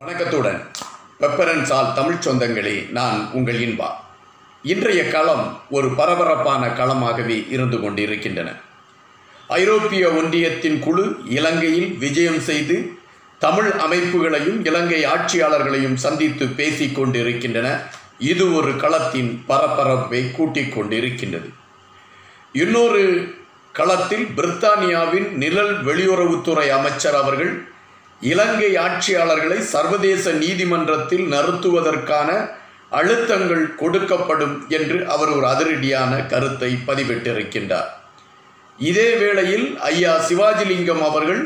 வணக்கத்துடன் பெப்பரன் சால் தமிழ்ச் சொந்தங்களே நான் உங்கள் இன்பா இன்றைய களம் ஒரு பரபரப்பான களமாகவே இருந்து கொண்டிருக்கின்றன ஐரோப்பிய ஒன்றியத்தின் குழு இலங்கையில் விஜயம் செய்து தமிழ் அமைப்புகளையும் இலங்கை ஆட்சியாளர்களையும் சந்தித்து பேசிக் கொண்டிருக்கின்றன இது ஒரு களத்தின் பரபரப்பை கூட்டிக் கொண்டிருக்கின்றது இன்னொரு களத்தில் பிரித்தானியாவின் நிழல் வெளியுறவுத்துறை அமைச்சர் அவர்கள் இலங்கை ஆட்சியாளர்களை சர்வதேச நீதிமன்றத்தில் நிறுத்துவதற்கான அழுத்தங்கள் கொடுக்கப்படும் என்று அவர் ஒரு அதிரடியான கருத்தை பதிவிட்டிருக்கின்றார் இதே வேளையில் ஐயா சிவாஜிலிங்கம் அவர்கள்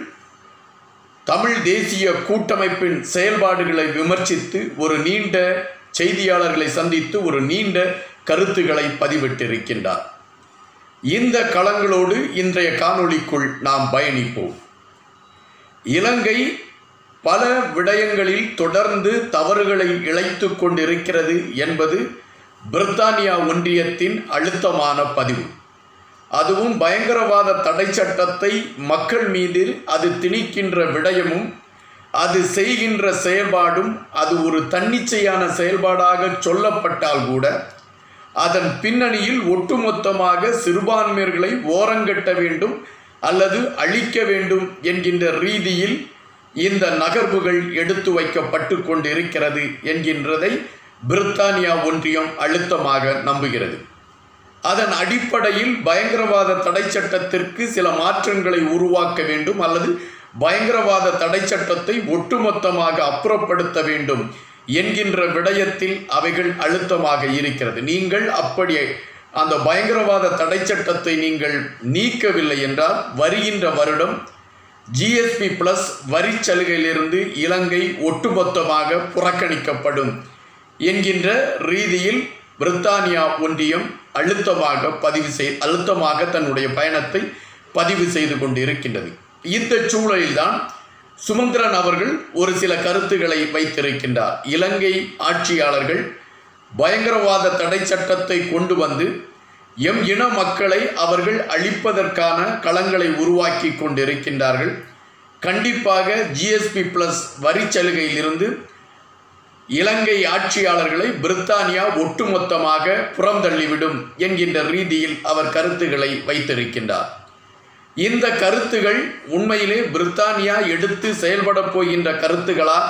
தமிழ் தேசிய கூட்டமைப்பின் செயல்பாடுகளை விமர்சித்து ஒரு நீண்ட செய்தியாளர்களை சந்தித்து ஒரு நீண்ட கருத்துக்களை பதிவிட்டிருக்கின்றார் இந்த களங்களோடு இன்றைய காணொளிக்குள் நாம் பயணிப்போம் இலங்கை பல விடயங்களில் தொடர்ந்து தவறுகளை இழைத்து கொண்டிருக்கிறது என்பது பிரித்தானியா ஒன்றியத்தின் அழுத்தமான பதிவு அதுவும் பயங்கரவாத தடை சட்டத்தை மக்கள் மீது அது திணிக்கின்ற விடயமும் அது செய்கின்ற செயல்பாடும் அது ஒரு தன்னிச்சையான செயல்பாடாக சொல்லப்பட்டால் கூட அதன் பின்னணியில் ஒட்டுமொத்தமாக சிறுபான்மையர்களை ஓரங்கட்ட வேண்டும் அல்லது அழிக்க வேண்டும் என்கின்ற ரீதியில் இந்த நகர்வுகள் எடுத்து வைக்கப்பட்டு கொண்டிருக்கிறது என்கின்றதை பிரித்தானியா ஒன்றியம் அழுத்தமாக நம்புகிறது அதன் அடிப்படையில் பயங்கரவாத தடை சட்டத்திற்கு சில மாற்றங்களை உருவாக்க வேண்டும் அல்லது பயங்கரவாத தடை சட்டத்தை ஒட்டுமொத்தமாக அப்புறப்படுத்த வேண்டும் என்கின்ற விடயத்தில் அவைகள் அழுத்தமாக இருக்கிறது நீங்கள் அப்படி அந்த பயங்கரவாத தடை சட்டத்தை நீங்கள் நீக்கவில்லை என்றால் வருகின்ற வருடம் ஜிஎஸ்பி பிளஸ் வரி சலுகையிலிருந்து இலங்கை ஒட்டுமொத்தமாக புறக்கணிக்கப்படும் என்கின்ற ரீதியில் பிரித்தானியா ஒன்றியம் அழுத்தமாக பதிவு செய் அழுத்தமாக தன்னுடைய பயணத்தை பதிவு செய்து கொண்டிருக்கின்றது இந்த சூழலில்தான் சுமந்திரன் அவர்கள் ஒரு சில கருத்துக்களை வைத்திருக்கின்றார் இலங்கை ஆட்சியாளர்கள் பயங்கரவாத தடை சட்டத்தை கொண்டு வந்து எம் இன மக்களை அவர்கள் அழிப்பதற்கான களங்களை உருவாக்கி கொண்டிருக்கின்றார்கள் கண்டிப்பாக ஜிஎஸ்பி பிளஸ் வரி சலுகையிலிருந்து இலங்கை ஆட்சியாளர்களை பிரித்தானியா ஒட்டுமொத்தமாக புறந்தள்ளிவிடும் என்கின்ற ரீதியில் அவர் கருத்துக்களை வைத்திருக்கின்றார் இந்த கருத்துகள் உண்மையிலே பிரித்தானியா எடுத்து செயல்பட போகின்ற கருத்துகளா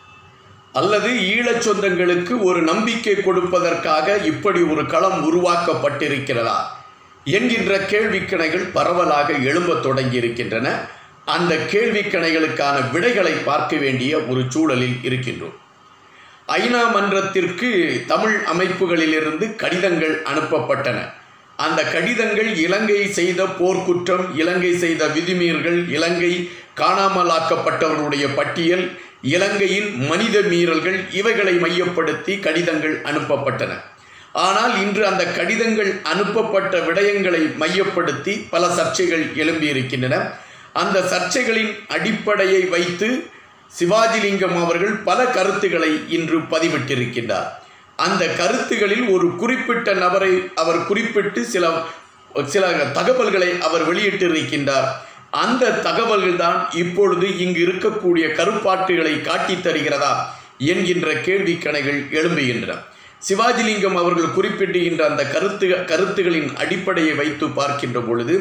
அல்லது ஈழச் சொந்தங்களுக்கு ஒரு நம்பிக்கை கொடுப்பதற்காக இப்படி ஒரு களம் உருவாக்கப்பட்டிருக்கிறதா என்கின்ற கேள்விக்கணைகள் பரவலாக எழும்பத் தொடங்கி இருக்கின்றன அந்த கேள்விக்கணைகளுக்கான விடைகளை பார்க்க வேண்டிய ஒரு சூழலில் இருக்கின்றோம் ஐநா மன்றத்திற்கு தமிழ் அமைப்புகளிலிருந்து கடிதங்கள் அனுப்பப்பட்டன அந்த கடிதங்கள் இலங்கை செய்த போர்க்குற்றம் இலங்கை செய்த விதிமீறல்கள் இலங்கை காணாமலாக்கப்பட்டவர்களுடைய பட்டியல் இலங்கையின் மனித மீறல்கள் இவைகளை மையப்படுத்தி கடிதங்கள் அனுப்பப்பட்டன ஆனால் இன்று அந்த கடிதங்கள் அனுப்பப்பட்ட விடயங்களை மையப்படுத்தி பல சர்ச்சைகள் எழும்பியிருக்கின்றன அந்த சர்ச்சைகளின் அடிப்படையை வைத்து சிவாஜிலிங்கம் அவர்கள் பல கருத்துக்களை இன்று பதிவிட்டிருக்கின்றார் அந்த கருத்துகளில் ஒரு குறிப்பிட்ட நபரை அவர் குறிப்பிட்டு சில சில தகவல்களை அவர் வெளியிட்டிருக்கின்றார் அந்த தகவல்கள் தான் இப்பொழுது இங்கு இருக்கக்கூடிய கருப்பாட்டுகளை காட்டித் தருகிறதா என்கின்ற கேள்விக்கணைகள் எழும்புகின்றன சிவாஜிலிங்கம் அவர்கள் குறிப்பிடுகின்ற அந்த கருத்து கருத்துகளின் அடிப்படையை வைத்து பார்க்கின்ற பொழுது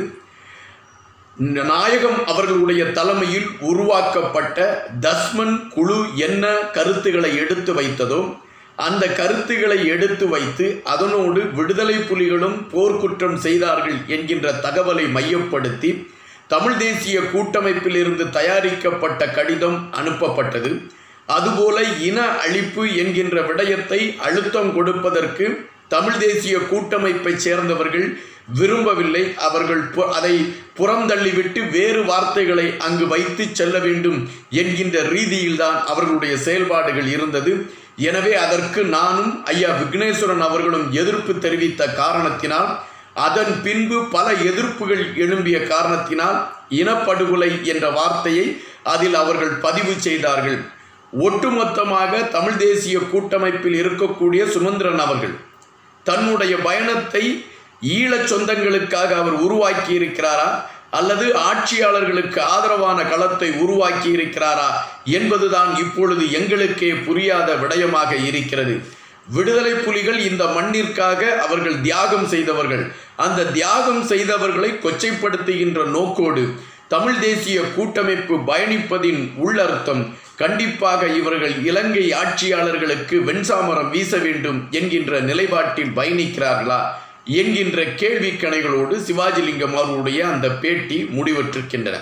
நாயகம் அவர்களுடைய தலைமையில் உருவாக்கப்பட்ட தஸ்மன் குழு என்ன கருத்துக்களை எடுத்து வைத்ததோ அந்த கருத்துக்களை எடுத்து வைத்து அதனோடு விடுதலை புலிகளும் போர்க்குற்றம் செய்தார்கள் என்கின்ற தகவலை மையப்படுத்தி தமிழ் தேசிய கூட்டமைப்பிலிருந்து தயாரிக்கப்பட்ட கடிதம் அனுப்பப்பட்டது அதுபோல இன அழிப்பு என்கின்ற விடயத்தை அழுத்தம் கொடுப்பதற்கு தமிழ் தேசிய கூட்டமைப்பைச் சேர்ந்தவர்கள் விரும்பவில்லை அவர்கள் அதை புறந்தள்ளிவிட்டு வேறு வார்த்தைகளை அங்கு வைத்து செல்ல வேண்டும் என்கின்ற ரீதியில்தான் அவர்களுடைய செயல்பாடுகள் இருந்தது எனவே அதற்கு நானும் ஐயா விக்னேஸ்வரன் அவர்களும் எதிர்ப்பு தெரிவித்த காரணத்தினால் அதன் பின்பு பல எதிர்ப்புகள் எழும்பிய காரணத்தினால் இனப்படுகொலை என்ற வார்த்தையை அதில் அவர்கள் பதிவு செய்தார்கள் ஒட்டுமொத்தமாக தமிழ் தேசிய கூட்டமைப்பில் இருக்கக்கூடிய சுமந்திரன் அவர்கள் தன்னுடைய பயணத்தை ஈழச் சொந்தங்களுக்காக அவர் உருவாக்கி இருக்கிறாரா அல்லது ஆட்சியாளர்களுக்கு ஆதரவான களத்தை உருவாக்கி இருக்கிறாரா என்பதுதான் இப்பொழுது எங்களுக்கே புரியாத விடயமாக இருக்கிறது விடுதலை புலிகள் இந்த மண்ணிற்காக அவர்கள் தியாகம் செய்தவர்கள் அந்த தியாகம் செய்தவர்களை கொச்சைப்படுத்துகின்ற நோக்கோடு தமிழ் தேசிய கூட்டமைப்பு பயணிப்பதின் உள்ளர்த்தம் கண்டிப்பாக இவர்கள் இலங்கை ஆட்சியாளர்களுக்கு வெண்சாமரம் வீச வேண்டும் என்கின்ற நிலைப்பாட்டில் பயணிக்கிறார்களா என்கின்ற கேள்விக்கணைகளோடு சிவாஜிலிங்கம் அவர்களுடைய அந்த பேட்டி முடிவற்றிருக்கின்றன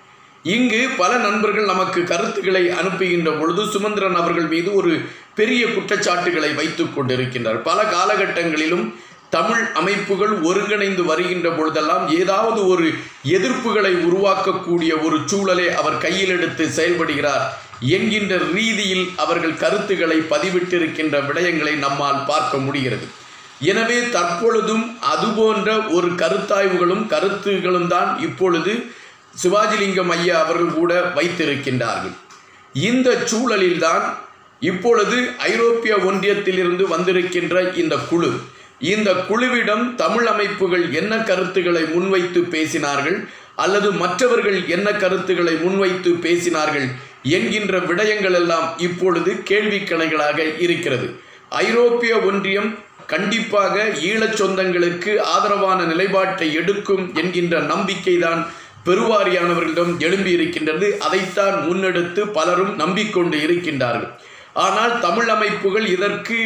இங்கு பல நண்பர்கள் நமக்கு கருத்துக்களை அனுப்புகின்ற பொழுது சுமந்திரன் அவர்கள் மீது ஒரு பெரிய குற்றச்சாட்டுகளை வைத்துக் கொண்டிருக்கின்றார் பல காலகட்டங்களிலும் தமிழ் அமைப்புகள் ஒருங்கிணைந்து வருகின்ற பொழுதெல்லாம் ஏதாவது ஒரு எதிர்ப்புகளை உருவாக்கக்கூடிய ஒரு சூழலை அவர் கையில் எடுத்து செயல்படுகிறார் என்கின்ற ரீதியில் அவர்கள் கருத்துக்களை பதிவிட்டிருக்கின்ற விடயங்களை நம்மால் பார்க்க முடிகிறது எனவே தற்பொழுதும் அதுபோன்ற ஒரு கருத்தாய்வுகளும் கருத்துகளும் தான் இப்பொழுது சிவாஜிலிங்கம் ஐயா அவர்கள் கூட வைத்திருக்கின்றார்கள் இந்த சூழலில்தான் இப்பொழுது ஐரோப்பிய ஒன்றியத்திலிருந்து வந்திருக்கின்ற இந்த குழு இந்த குழுவிடம் தமிழ் அமைப்புகள் என்ன கருத்துக்களை முன்வைத்து பேசினார்கள் அல்லது மற்றவர்கள் என்ன கருத்துக்களை முன்வைத்து பேசினார்கள் என்கின்ற விடயங்கள் எல்லாம் இப்பொழுது கேள்விக்கணைகளாக இருக்கிறது ஐரோப்பிய ஒன்றியம் கண்டிப்பாக ஈழச் சொந்தங்களுக்கு ஆதரவான நிலைப்பாட்டை எடுக்கும் என்கின்ற நம்பிக்கைதான் பெருவாரியானவர்களிடம் எழும்பி இருக்கின்றது அதைத்தான் முன்னெடுத்து பலரும் நம்பிக்கொண்டு இருக்கின்றார்கள் ஆனால் தமிழ் அமைப்புகள் இதற்கு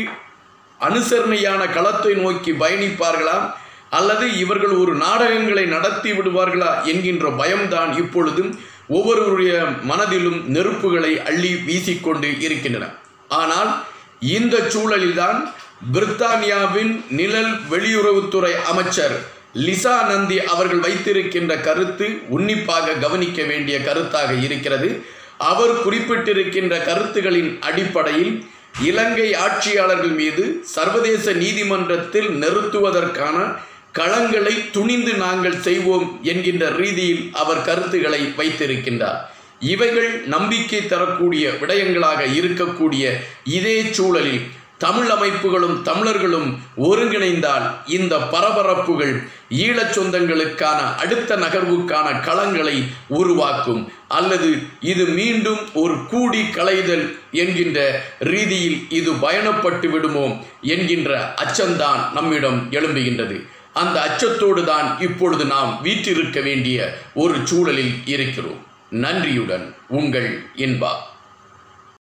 அனுசரணையான களத்தை நோக்கி பயணிப்பார்களா அல்லது இவர்கள் ஒரு நாடகங்களை நடத்தி விடுவார்களா என்கின்ற பயம்தான் இப்பொழுதும் ஒவ்வொருவருடைய மனதிலும் நெருப்புகளை அள்ளி வீசிக்கொண்டு இருக்கின்றன ஆனால் இந்த சூழலில்தான் பிரித்தானியாவின் நிழல் வெளியுறவுத்துறை அமைச்சர் லிசா நந்தி அவர்கள் வைத்திருக்கின்ற கருத்து உன்னிப்பாக கவனிக்க வேண்டிய கருத்தாக இருக்கிறது அவர் குறிப்பிட்டிருக்கின்ற கருத்துகளின் அடிப்படையில் இலங்கை ஆட்சியாளர்கள் மீது சர்வதேச நீதிமன்றத்தில் நிறுத்துவதற்கான களங்களை துணிந்து நாங்கள் செய்வோம் என்கின்ற ரீதியில் அவர் கருத்துக்களை வைத்திருக்கின்றார் இவைகள் நம்பிக்கை தரக்கூடிய விடயங்களாக இருக்கக்கூடிய இதே சூழலில் தமிழ் அமைப்புகளும் தமிழர்களும் ஒருங்கிணைந்தால் இந்த பரபரப்புகள் ஈழச் சொந்தங்களுக்கான அடுத்த நகர்வுக்கான களங்களை உருவாக்கும் அல்லது இது மீண்டும் ஒரு கூடி களைதல் என்கின்ற ரீதியில் இது பயணப்பட்டு விடுமோ என்கின்ற அச்சம்தான் நம்மிடம் எழும்புகின்றது அந்த அச்சத்தோடு தான் இப்பொழுது நாம் வீற்றிருக்க வேண்டிய ஒரு சூழலில் இருக்கிறோம் நன்றியுடன் உங்கள் இன்பா